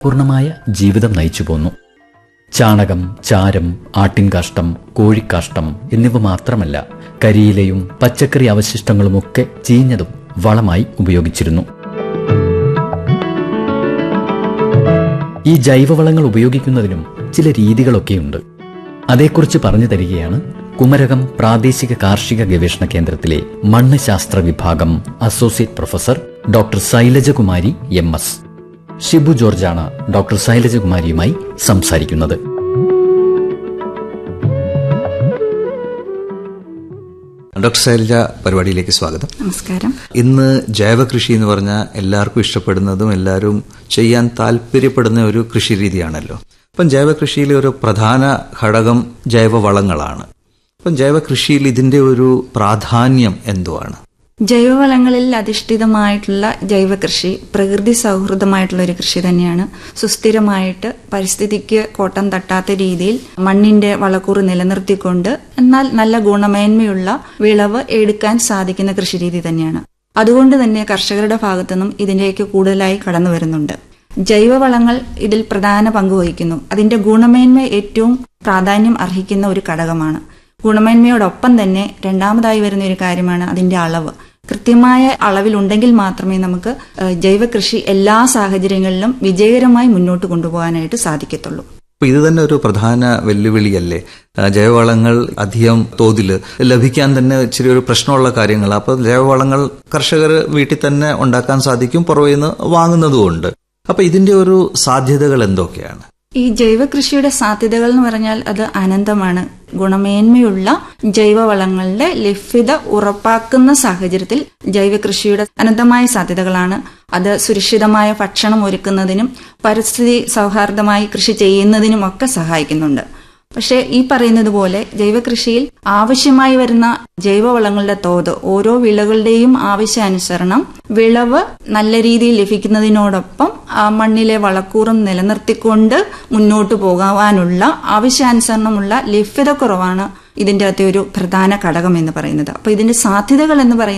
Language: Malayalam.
പൂർണ്ണമായ ജീവിതം നയിച്ചു പോന്നു ചാണകം ചാരം ആട്ടിൻകാഷ്ടം കോഴിക്കാഷ്ടം എന്നിവ മാത്രമല്ല കരിയിലയും പച്ചക്കറി അവശിഷ്ടങ്ങളുമൊക്കെ ചീഞ്ഞതും വളമായി ഉപയോഗിച്ചിരുന്നു ഈ ജൈവവളങ്ങൾ ഉപയോഗിക്കുന്നതിനും ചില രീതികളൊക്കെയുണ്ട് അതേക്കുറിച്ച് പറഞ്ഞു തരികയാണ് കുമരകം പ്രാദേശിക കാർഷിക ഗവേഷണ കേന്ദ്രത്തിലെ മണ്ണ് ശാസ്ത്ര വിഭാഗം associate professor doctor Shailajakumari M S Shibu ജോർജാണ് ഡോക്ടർ ശൈലജകുമാരിയുമായി സംസാരിക്കുന്നത് ഡോക്ടർ ശൈലജ പരിപാടിയിലേക്ക് സ്വാഗതം നമസ്കാരം ഇന്ന് ജൈവ കൃഷി എന്ന് പറഞ്ഞാൽ എല്ലാവർക്കും ഇഷ്ടപ്പെടുന്നതും എല്ലാവരും ചെയ്യാൻ താല്പര്യപ്പെടുന്ന ഒരു കൃഷി രീതിയാണല്ലോ അപ്പം ജൈവ കൃഷിയിലെ ഒരു പ്രധാന ഘടകം ജൈവവളങ്ങളാണ് അപ്പം ജൈവ കൃഷിയിൽ ഇതിന്റെ ഒരു പ്രാധാന്യം എന്തുവാണ് ജൈവവളങ്ങളിൽ അധിഷ്ഠിതമായിട്ടുള്ള ജൈവ കൃഷി പ്രകൃതി സൗഹൃദമായിട്ടുള്ള ഒരു കൃഷി തന്നെയാണ് സുസ്ഥിരമായിട്ട് പരിസ്ഥിതിക്ക് കോട്ടം തട്ടാത്ത രീതിയിൽ മണ്ണിന്റെ വളക്കൂറ് നിലനിർത്തിക്കൊണ്ട് എന്നാൽ നല്ല ഗുണമേന്മയുള്ള വിളവ് എടുക്കാൻ സാധിക്കുന്ന കൃഷിരീതി തന്നെയാണ് അതുകൊണ്ട് തന്നെ കർഷകരുടെ ഭാഗത്തുനിന്നും ഇതിലേക്ക് കൂടുതലായി കടന്നു വരുന്നുണ്ട് ജൈവവളങ്ങൾ ഇതിൽ പ്രധാന പങ്ക് വഹിക്കുന്നു അതിന്റെ ഗുണമേന്മ ഏറ്റവും പ്രാധാന്യം അർഹിക്കുന്ന ഒരു ഘടകമാണ് ഗുണമേന്മയോടൊപ്പം തന്നെ രണ്ടാമതായി വരുന്ന ഒരു കാര്യമാണ് അതിന്റെ അളവ് കൃത്യമായ അളവിലുണ്ടെങ്കിൽ മാത്രമേ നമുക്ക് ഏഹ്, ജൈവ കൃഷി എല്ലാ സാഹചര്യങ്ങളിലും വിജയകരമായി മുന്നോട്ട് കൊണ്ടുപോകാനായിട്ട് സാധിക്കത്തുള്ളൂ അപ്പൊ ഇത് തന്നെ ഒരു പ്രധാന വെല്ലുവിളിയല്ലേ ആ, ജൈവവളങ്ങൾ അധികം തോതിൽ ലഭിക്കാൻ തന്നെ ഇച്ചിരി ഒരു പ്രശ്നമുള്ള കാര്യങ്ങൾ അപ്പൊ ജൈവവളങ്ങൾ കർഷകർ വീട്ടിൽ തന്നെ ഉണ്ടാക്കാൻ സാധിക്കും പുറമേ നിന്ന് വാങ്ങുന്നതുമുണ്ട് അപ്പൊ ഇതിന്റെ ഒരു സാധ്യതകൾ എന്തൊക്കെയാണ് ഈ ജൈവ കൃഷിയുടെ സാധ്യതകൾ എന്ന് പറഞ്ഞാൽ അത് അനന്തമാണ് ഗുണമേന്മയുള്ള ജൈവവളങ്ങളുടെ ലഭ്യത ഉറപ്പാക്കുന്ന സാഹചര്യത്തിൽ ജൈവ കൃഷിയുടെ അനന്തമായ സാധ്യതകളാണ് അത് സുരക്ഷിതമായ ഭക്ഷണം ഒരുക്കുന്നതിനും പരിസ്ഥിതി സൗഹാർദ്ദമായി കൃഷി ചെയ്യുന്നതിനുമൊക്കെ സഹായിക്കുന്നുണ്ട് പക്ഷേ ഈ പറയുന്നത് പോലെ ജൈവകൃഷിയിൽ ആവശ്യമായി വരുന്ന ജൈവവളങ്ങളുടെ തോത് ഓരോ വിളകളുടെയും ആവശ്യാനുസരണം വിളവ് നല്ല രീതിയിൽ ലഭിക്കുന്നതിനോടൊപ്പം ആ മണ്ണിലെ വളക്കൂറും നിലനിർത്തിക്കൊണ്ട് മുന്നോട്ട് പോകാനുള്ള ആവശ്യാനുസരണമുള്ള ലഭ്യത കുറവാണ് ഇതിന്റെ അകത്തെ ഒരു പ്രധാന ഘടകം എന്ന് പറയുന്നത് അപ്പൊ ഇതിന്റെ സാധ്യതകൾ എന്ന് പറയുന്നത്